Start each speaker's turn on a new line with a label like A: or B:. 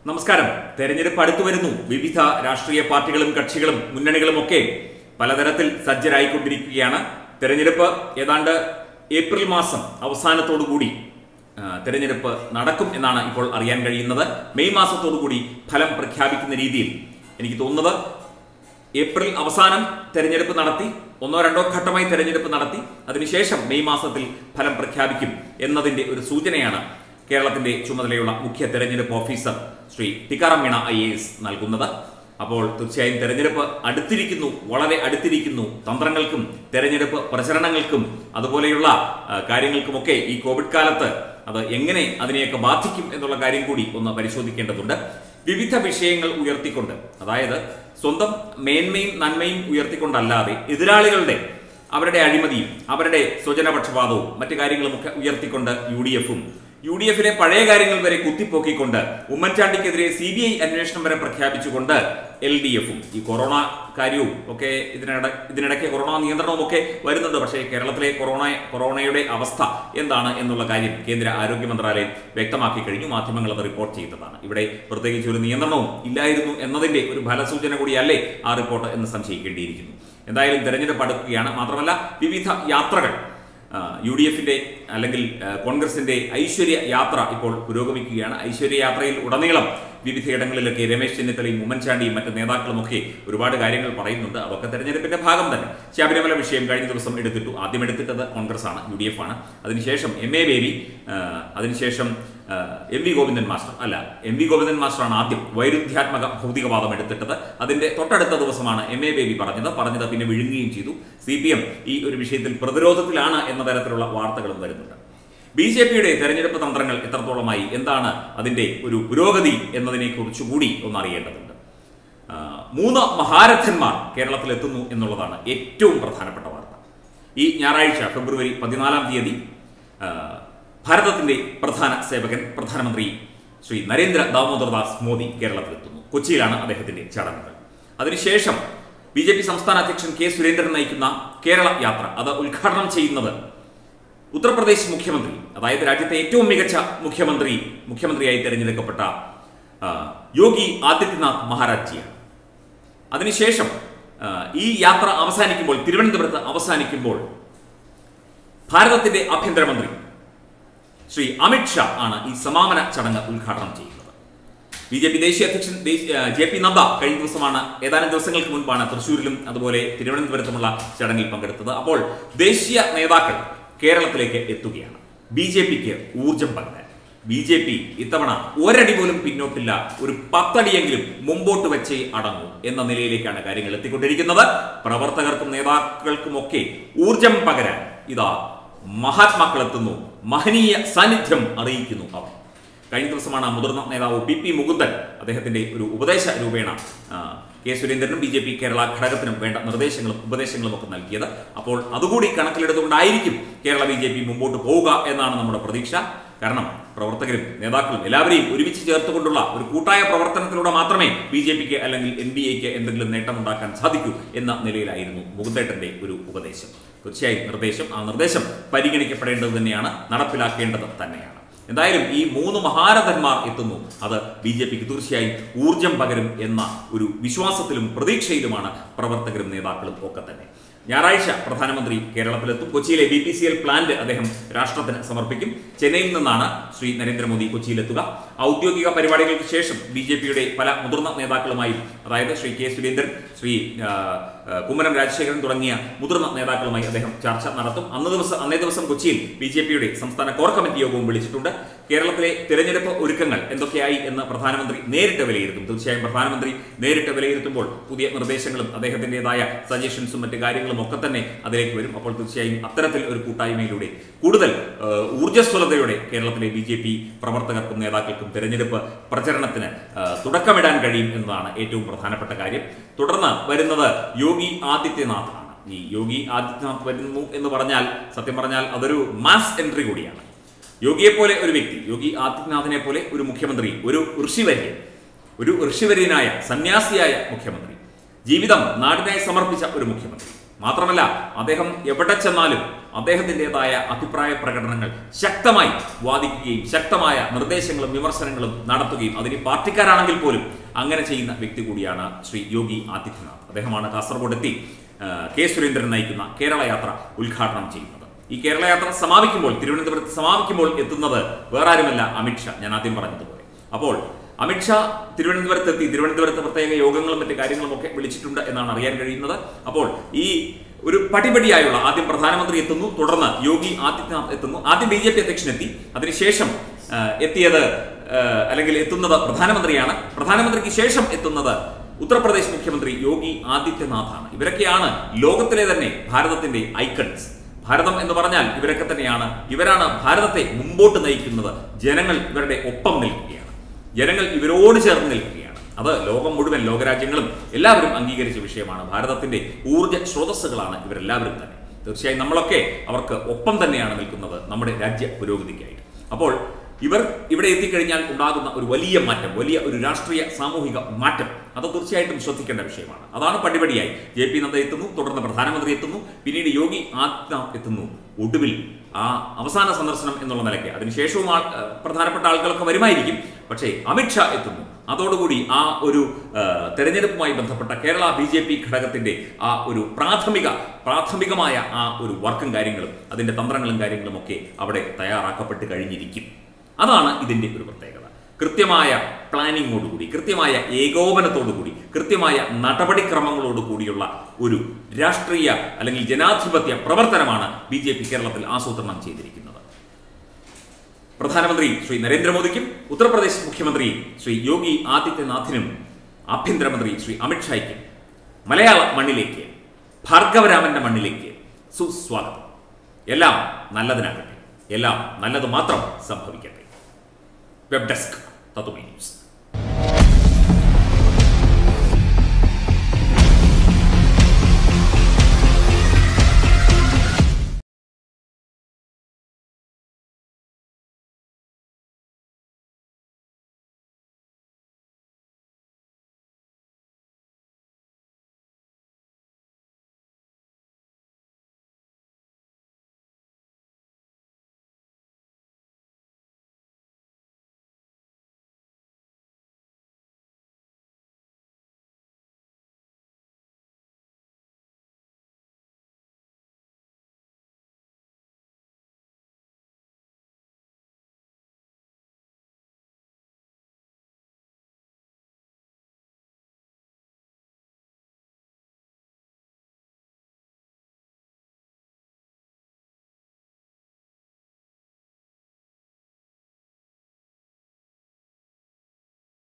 A: നമസ്കാരം തെരഞ്ഞെടുപ്പ് അടുത്തു വരുന്നു വിവിധ രാഷ്ട്രീയ പാർട്ടികളും കക്ഷികളും മുന്നണികളും ഒക്കെ പലതരത്തിൽ സജ്ജരായിക്കൊണ്ടിരിക്കുകയാണ് തെരഞ്ഞെടുപ്പ് ഏതാണ്ട് ഏപ്രിൽ മാസം അവസാനത്തോടു കൂടി ആ, തെരഞ്ഞെടുപ്പ് നടക്കും എന്നാണ് ഇപ്പോൾ അറിയാൻ കഴിയുന്നത് മെയ് മാസത്തോടു കൂടി ഫലം പ്രഖ്യാപിക്കുന്ന രീതിയിൽ എനിക്ക് തോന്നുന്നത് ഏപ്രിൽ അവസാനം തെരഞ്ഞെടുപ്പ് നടത്തി ഒന്നോ രണ്ടോ ഘട്ടമായി തെരഞ്ഞെടുപ്പ് നടത്തി അതിനുശേഷം മെയ് മാസത്തിൽ ഫലം പ്രഖ്യാപിക്കും എന്നതിന്റെ ഒരു സൂചനയാണ് കേരളത്തിന്റെ ചുമതലയുള്ള മുഖ്യ തെരഞ്ഞെടുപ്പ് officer Shri Tikkaram Meena I A S നൽകുന്നത് അപ്പോൾ തീർച്ചയായും തെരഞ്ഞെടുപ്പ് അടുത്തിരിക്കുന്നു വളരെ അടുത്തിരിക്കുന്നു തന്ത്രങ്ങൾക്കും തെരഞ്ഞെടുപ്പ് പ്രചരണങ്ങൾക്കും അതുപോലെയുള്ള ആ, കാര്യങ്ങൾക്കുമൊക്കെ ഈ കോവിഡ് കാലത്ത് അത് എങ്ങനെ അതിനെയൊക്കെ ബാധിക്കും എന്നുള്ള കാര്യം കൂടി ഒന്ന് പരിശോധിക്കേണ്ടതുണ്ട് വിവിധ വിഷയങ്ങൾ ഉയർത്തിക്കൊണ്ട് അതായത് സ്വന്തം മേന്മയും നന്മയും ഉയർത്തിക്കൊണ്ടല്ലാതെ എതിരാളികളുടെ അവരുടെ അഴിമതിയും അവരുടെ സ്വജനപക്ഷപാതവും മറ്റു കാര്യങ്ങളുമൊക്കെ ഉയർത്തിക്കൊണ്ട് യു ഡി എഫും യു ഡി എഫിലെ പഴയ കാര്യങ്ങൾ വരെ കുത്തിപ്പോക്കിക്കൊണ്ട് ഉമ്മൻചാണ്ടിക്കെതിരെ സി ബി ഐ അന്വേഷണം വരെ പ്രഖ്യാപിച്ചുകൊണ്ട് എൽ ഡി എഫും ഈ കൊറോണ കാര്യവും ഒക്കെ ഇതിനിട ഇതിനിടയ്ക്ക് കൊറോണ നിയന്ത്രണവും ഒക്കെ വരുന്നുണ്ട് പക്ഷേ കേരളത്തിലെ കൊറോണ കൊറോണയുടെ അവസ്ഥ എന്താണ് എന്നുള്ള കാര്യം കേന്ദ്ര ആരോഗ്യ മന്ത്രാലയം വ്യക്തമാക്കി കഴിഞ്ഞു മാധ്യമങ്ങൾ അത് റിപ്പോർട്ട് ചെയ്തതാണ് ഇവിടെ പ്രത്യേകിച്ച് ഒരു നിയന്ത്രണവും ഇല്ലായിരുന്നു എന്നതിന്റെ ഒരു ഫലസൂചന കൂടിയല്ലേ ആ റിപ്പോർട്ട് എന്ന് സംശയിക്കേണ്ടിയിരിക്കുന്നു എന്തായാലും തെരഞ്ഞെടുപ്പ് അടുക്കുകയാണ് മാത്രമല്ല വിവിധ യാത്രകൾ ആ, യു ഡി എഫിന്റെ അല്ലെങ്കിൽ ആ, കോൺഗ്രസിന്റെ ഐശ്വര്യ യാത്ര ഇപ്പോൾ പുരോഗമിക്കുകയാണ് ഐശ്വര്യ യാത്രയിൽ ഉടനീളം വിവിധയിടങ്ങളിലൊക്കെ രമേശ് ചെന്നിത്തലയും ഉമ്മൻചാണ്ടിയും മറ്റ് നേതാക്കളും ഒക്കെ ഒരുപാട് കാര്യങ്ങൾ പറയുന്നുണ്ട് അതൊക്കെ തെരഞ്ഞെടുപ്പിന്റെ ഭാഗം തന്നെ ശബരിമല വിഷയം കഴിഞ്ഞ ദിവസം എടുത്തിട്ടു ആദ്യം എടുത്തിട്ടത് കോൺഗ്രസ് ആണ് യു ഡി എഫ് ആണ് അതിനുശേഷം എം എ ബേബി ആ, അതിനുശേഷം ആ, എം വി ഗോവിന്ദൻ മാസ്റ്റർ അല്ല എം വി ഗോവിന്ദൻ മാസ്റ്ററാണ് ആദ്യം വൈരുദ്ധ്യാത്മക ഭൗതികവാദം എടുത്തിട്ടത് അതിന്റെ തൊട്ടടുത്ത ദിവസമാണ് എം എ ബേബി പറഞ്ഞത് പറഞ്ഞത് പിന്നെ വിഴുങ്ങുകയും ചെയ്തു സി പി എം ഈ ഒരു വിഷയത്തിൽ പ്രതിരോധത്തിലാണ് എന്ന തരത്തിലുള്ള വാർത്തകളും വരുന്നുണ്ട് ബി ജെ പിയുടെ തെരഞ്ഞെടുപ്പ് തന്ത്രങ്ങൾ എത്രത്തോളമായി എന്താണ് അതിന്റെ ഒരു പുരോഗതി എന്നതിനെ കുറിച്ചുകൂടി ഒന്ന് അറിയേണ്ടതുണ്ട് ആ, മൂന്ന് മഹാരഥന്മാർ കേരളത്തിൽ എത്തുന്നു എന്നുള്ളതാണ് ഏറ്റവും പ്രധാനപ്പെട്ട വാർത്ത ഈ ഞായറാഴ്ച ഫെബ്രുവരി പതിനാലാം തീയതി ആ, ഭാരതത്തിന്റെ പ്രധാന സേവകൻ പ്രധാനമന്ത്രി ശ്രീ നരേന്ദ്ര ദാമോദർദാസ് മോദി കേരളത്തിലെത്തുന്നു കൊച്ചിയിലാണ് അദ്ദേഹത്തിന്റെ ചടങ്ങുകൾ അതിനുശേഷം ബി ജെ പി സംസ്ഥാന അധ്യക്ഷൻ കെ സുരേന്ദ്രൻ നയിക്കുന്ന കേരള യാത്ര അത് ഉദ്ഘാടനം ചെയ്യുന്നത് ഉത്തർപ്രദേശ് മുഖ്യമന്ത്രി അതായത് രാജ്യത്തെ ഏറ്റവും മികച്ച മുഖ്യമന്ത്രി മുഖ്യമന്ത്രിയായി തിരഞ്ഞെടുക്കപ്പെട്ട ആ, യോഗി ആദിത്യനാഥ് മഹാരാജ്ജിയാണ് അതിനുശേഷം ആ, ഈ യാത്ര അവസാനിക്കുമ്പോൾ തിരുവനന്തപുരത്ത് അവസാനിക്കുമ്പോൾ ഭാരതത്തിന്റെ ആഭ്യന്തരമന്ത്രി ശ്രീ അമിത് ഷാ ആണ് ഈ സമാപന ചടങ്ങ് ഉദ്ഘാടനം ചെയ്യുന്നത് ബി ജെ പി ദേശീയ അധ്യക്ഷൻ ദേശീയ- ആ, ജെ പി നദ്ദ കഴിഞ്ഞ ദിവസമാണ് ഏതാനും ദിവസങ്ങൾക്ക് മുൻപാണ് തൃശ്ശൂരിലും അതുപോലെ തിരുവനന്തപുരത്തുമുള്ള ചടങ്ങിൽ പങ്കെടുത്തത് അപ്പോൾ ദേശീയ നേതാക്കൾ കേരളത്തിലേക്ക് എത്തുകയാണ് ബി ജെ പിക്ക് ഊർജം പകരാൻ ബി ജെ പി ഇത്തവണ ഒരടി പോലും പിന്നോട്ടില്ല ഒരു പത്തടിയെങ്കിലും മുമ്പോട്ട് വെച്ചേ അടങ്ങൂ എന്ന നിലയിലേക്കാണ് കാര്യങ്ങൾ എത്തിക്കൊണ്ടിരിക്കുന്നത് പ്രവർത്തകർക്കും നേതാക്കൾക്കുമൊക്കെ ഊർജം പകരാൻ ഇതാ മഹാത്മാക്കൾ എത്തുന്നു മഹനീയ സാന്നിധ്യം അറിയിക്കുന്നു അവർ കഴിഞ്ഞ ദിവസമാണ് മുതിർന്ന നേതാവ് പി പി മുകുന്ദൻ അദ്ദേഹത്തിന്റെ ഒരു ഉപദേശ രൂപേണ ആ, കെ സുരേന്ദ്രനും ബി ജെ പി കേരള ഘടകത്തിനും വേണ്ട നിർദ്ദേശങ്ങളും ഉപദേശങ്ങളും ഒക്കെ നൽകിയത് അപ്പോൾ അതുകൂടി കണക്കിലെടുത്തുകൊണ്ടായിരിക്കും കേരള ബി ജെ പി മുമ്പോട്ട് പോവുക എന്നാണ് നമ്മുടെ പ്രതീക്ഷ കാരണം പ്രവർത്തകരും നേതാക്കളും എല്ലാവരെയും ഒരുമിച്ച് ചേർത്തുകൊണ്ടുള്ള ഒരു കൂട്ടായ പ്രവർത്തനത്തിലൂടെ മാത്രമേ ബി ജെ പിക്ക് അല്ലെങ്കിൽ എൻ ഡി എക്ക് എന്തെങ്കിലും നേട്ടമുണ്ടാക്കാൻ സാധിക്കൂ എന്ന നിലയിലായിരുന്നു മുകുന്ദേട്ടന്റെ ഒരു ഉപദേശം തീർച്ചയായും നിർദ്ദേശം ആ നിർദ്ദേശം പരിഗണിക്കപ്പെടേണ്ടത് തന്നെയാണ് നടപ്പിലാക്കേണ്ടത് തന്നെയാണ് എന്തായാലും ഈ മൂന്ന് മഹാരഥന്മാർ എത്തുന്നു അത് ബി ജെ പിക്ക് തീർച്ചയായും ഊർജം പകരും എന്ന ഒരു വിശ്വാസത്തിലും പ്രതീക്ഷയിലുമാണ് പ്രവർത്തകരും നേതാക്കളും ഒക്കെ തന്നെ ഞായറാഴ്ച പ്രധാനമന്ത്രി കേരളത്തിലെത്തും കൊച്ചിയിലെ B P C L plant അദ്ദേഹം രാഷ്ട്രത്തിന് സമർപ്പിക്കും ചെന്നൈയിൽ നിന്നാണ് ശ്രീ നരേന്ദ്രമോദി കൊച്ചിയിലെത്തുക ഔദ്യോഗിക പരിപാടികൾക്ക് ശേഷം ബി ജെ പിയുടെ പല മുതിർന്ന നേതാക്കളുമായും അതായത് ശ്രീ കെ സുരേന്ദ്രൻ ശ്രീ ആ, ആ, കുമ്മനം രാജശേഖരൻ തുടങ്ങിയ മുതിർന്ന നേതാക്കളുമായി അദ്ദേഹം ചർച്ച നടത്തും അന്ന് ദിവസം അന്നേ ദിവസം കൊച്ചിയിൽ ബി ജെ പിയുടെ സംസ്ഥാന കോർ കമ്മിറ്റി യോഗവും വിളിച്ചിട്ടുണ്ട് കേരളത്തിലെ തിരഞ്ഞെടുപ്പ് ഒരുക്കങ്ങൾ എന്തൊക്കെയായി എന്ന് പ്രധാനമന്ത്രി നേരിട്ട് വിലയിരുത്തും തീർച്ചയായും പ്രധാനമന്ത്രി നേരിട്ട് വിലയിരുത്തുമ്പോൾ പുതിയ നിർദ്ദേശങ്ങളും അദ്ദേഹത്തിൻ്റെതായ സജഷൻസും മറ്റു കാര്യങ്ങളും ഒക്കെ തന്നെ അതിലേക്ക് വരും അപ്പോൾ തീർച്ചയായും അത്തരത്തിൽ ഒരു കൂട്ടായ്മയിലൂടെ കൂടുതൽ ആ, ഊർജ്ജസ്വലതയോടെ കേരളത്തിലെ ബി ജെ പി പ്രവർത്തകർക്കും നേതാക്കൾക്കും തെരഞ്ഞെടുപ്പ് പ്രചരണത്തിന് ആ, തുടക്കമിടാൻ കഴിയും എന്നതാണ് ഏറ്റവും പ്രധാനപ്പെട്ട കാര്യം തുടർന്ന് വരുന്നത് യോഗി ആദിത്യനാഥ് ആണ് ഈ യോഗി ആദിത്യനാഥ് വരുന്നു എന്ന് പറഞ്ഞാൽ സത്യം പറഞ്ഞാൽ അതൊരു മാസ് എൻട്രി കൂടിയാണ് യോഗിയെ പോലെ ഒരു വ്യക്തി യോഗി ആദിത്യനാഥിനെ പോലെ ഒരു മുഖ്യമന്ത്രി ഒരു ഋഷിവര്യൻ ഒരു ഋഷിവര്യനായ സന്യാസിയായ മുഖ്യമന്ത്രി ജീവിതം നാടിനായി സമർപ്പിച്ച ഒരു മുഖ്യമന്ത്രി മാത്രമല്ല അദ്ദേഹം എവിടെ ചെന്നാലും അദ്ദേഹത്തിൻ്റെതായ അഭിപ്രായ പ്രകടനങ്ങൾ ശക്തമായി വാദിക്കുകയും ശക്തമായ നിർദ്ദേശങ്ങളും വിമർശനങ്ങളും നടത്തുകയും അതിന് പാർട്ടിക്കാരാണെങ്കിൽ പോലും അങ്ങനെ ചെയ്യുന്ന വ്യക്തി കൂടിയാണ് ശ്രീ യോഗി ആദിത്യനാഥ് അദ്ദേഹമാണ് കാസർഗോഡ് എത്തി ആ, കെ സുരേന്ദ്രൻ നയിക്കുന്ന കേരള യാത്ര ഉദ്ഘാടനം ചെയ്യുന്നത് ഈ കേരള യാത്ര സമാപിക്കുമ്പോൾ തിരുവനന്തപുരത്ത് സമാപിക്കുമ്പോൾ എത്തുന്നത് വേറെ ആരുമല്ല അമിത്ഷാ ഞാൻ ആദ്യം പറഞ്ഞതുപോലെ അപ്പോൾ അമിത്ഷാ തിരുവനന്തപുരത്ത് എത്തി തിരുവനന്തപുരത്ത് പ്രത്യേക യോഗങ്ങളും മറ്റു കാര്യങ്ങളും ഒക്കെ വിളിച്ചിട്ടുണ്ട് എന്നാണ് അറിയാൻ കഴിയുന്നത് അപ്പോൾ ഈ ഒരു പടിപടിയായുള്ള ആദ്യം പ്രധാനമന്ത്രി എത്തുന്നു തുടർന്ന് യോഗി ആദിത്യനാഥ് എത്തുന്നു ആദ്യം ബി ജെ പി അധ്യക്ഷൻ എത്തി അതിനുശേഷം ആ, എത്തിയത് ആ, അല്ലെങ്കിൽ എത്തുന്നത് പ്രധാനമന്ത്രിയാണ് പ്രധാനമന്ത്രിക്ക് ശേഷം എത്തുന്നത് ഉത്തർപ്രദേശ് മുഖ്യമന്ത്രി യോഗി ആദിത്യനാഥാണ് ഇവരൊക്കെയാണ് ലോകത്തിലെ തന്നെ ഭാരതത്തിന്റെ ഐക്കൺസ് ഭാരതം എന്ന് പറഞ്ഞാൽ ഇവരൊക്കെ തന്നെയാണ് ഇവരാണ് ഭാരതത്തെ മുമ്പോട്ട് നയിക്കുന്നത് ജനങ്ങൾ ഇവരുടെ ഒപ്പം നിൽക്കുകയാണ് ജനങ്ങൾ ഇവരോട് ചേർന്ന് നിൽക്കുകയാണ് അത് ലോകം മുഴുവൻ ലോകരാജ്യങ്ങളും എല്ലാവരും അംഗീകരിച്ച വിഷയമാണ് ഭാരതത്തിന്റെ ഊർജ്ജ സ്രോതസ്സുകളാണ് ഇവരെല്ലാവരും തന്നെ തീർച്ചയായും നമ്മളൊക്കെ അവർക്ക് ഒപ്പം തന്നെയാണ് നിൽക്കുന്നത് നമ്മുടെ രാജ്യ പുരോഗതിക്കായിട്ട് അപ്പോൾ ഇവർ ഇവിടെ എത്തിക്കഴിഞ്ഞാൽ ഉണ്ടാകുന്ന ഒരു വലിയ മാറ്റം വലിയ ഒരു രാഷ്ട്രീയ സാമൂഹിക മാറ്റം അത് തീർച്ചയായിട്ടും ശ്രദ്ധിക്കേണ്ട വിഷയമാണ് അതാണ് പടിപടിയായി ജെ പി നദ്ദ എത്തുന്നു തുടർന്ന് പ്രധാനമന്ത്രി എത്തുന്നു പിന്നീട് യോഗി ആദിത്യനാഥ് എത്തുന്നു ഒടുവിൽ ആ അവസാന സന്ദർശനം എന്നുള്ള നിലയ്ക്ക് അതിനുശേഷവും ആൾ ഏഹ് പ്രധാനപ്പെട്ട ആളുകളൊക്കെ വരുമായിരിക്കും പക്ഷേ അമിത്ഷാ എത്തുന്നു അതോടുകൂടി ആ ഒരു ഏഹ്, തെരഞ്ഞെടുപ്പുമായി ബന്ധപ്പെട്ട കേരള ബി ജെ പി ഘടകത്തിന്റെ ആ ഒരു പ്രാഥമിക പ്രാഥമികമായ ആ ഒരു വർക്കും കാര്യങ്ങളും അതിന്റെ തന്ത്രങ്ങളും കാര്യങ്ങളും ഒക്കെ അവിടെ തയ്യാറാക്കപ്പെട്ട് കഴിഞ്ഞിരിക്കും അതാണ് ഇതിന്റെ ഒരു പ്രത്യേകത കൃത്യമായ പ്ലാനിങ്ങോടുകൂടി കൃത്യമായ ഏകോപനത്തോടുകൂടി കൃത്യമായ നടപടിക്രമങ്ങളോട് കൂടിയുള്ള ഒരു രാഷ്ട്രീയ അല്ലെങ്കിൽ ജനാധിപത്യ പ്രവർത്തനമാണ് ബി ജെ പി കേരളത്തിൽ ആസൂത്രണം ചെയ്തിരിക്കുന്നത് പ്രധാനമന്ത്രി ശ്രീ നരേന്ദ്രമോദിക്കും ഉത്തർപ്രദേശ് മുഖ്യമന്ത്രി ശ്രീ യോഗി ആദിത്യനാഥിനും ആഭ്യന്തരമന്ത്രി ശ്രീ അമിത്ഷായ്ക്കും മലയാള മണ്ണിലേക്ക് ഭാർഗവരാമന്റെ മണ്ണിലേക്ക് സുസ്വാഗതം എല്ലാം നല്ലതിനാകട്ടെ എല്ലാം നല്ലത് മാത്രം സംഭവിക്കട്ടെ വെബ് ഡെസ്ക് തത്വമേ ന്യൂസ്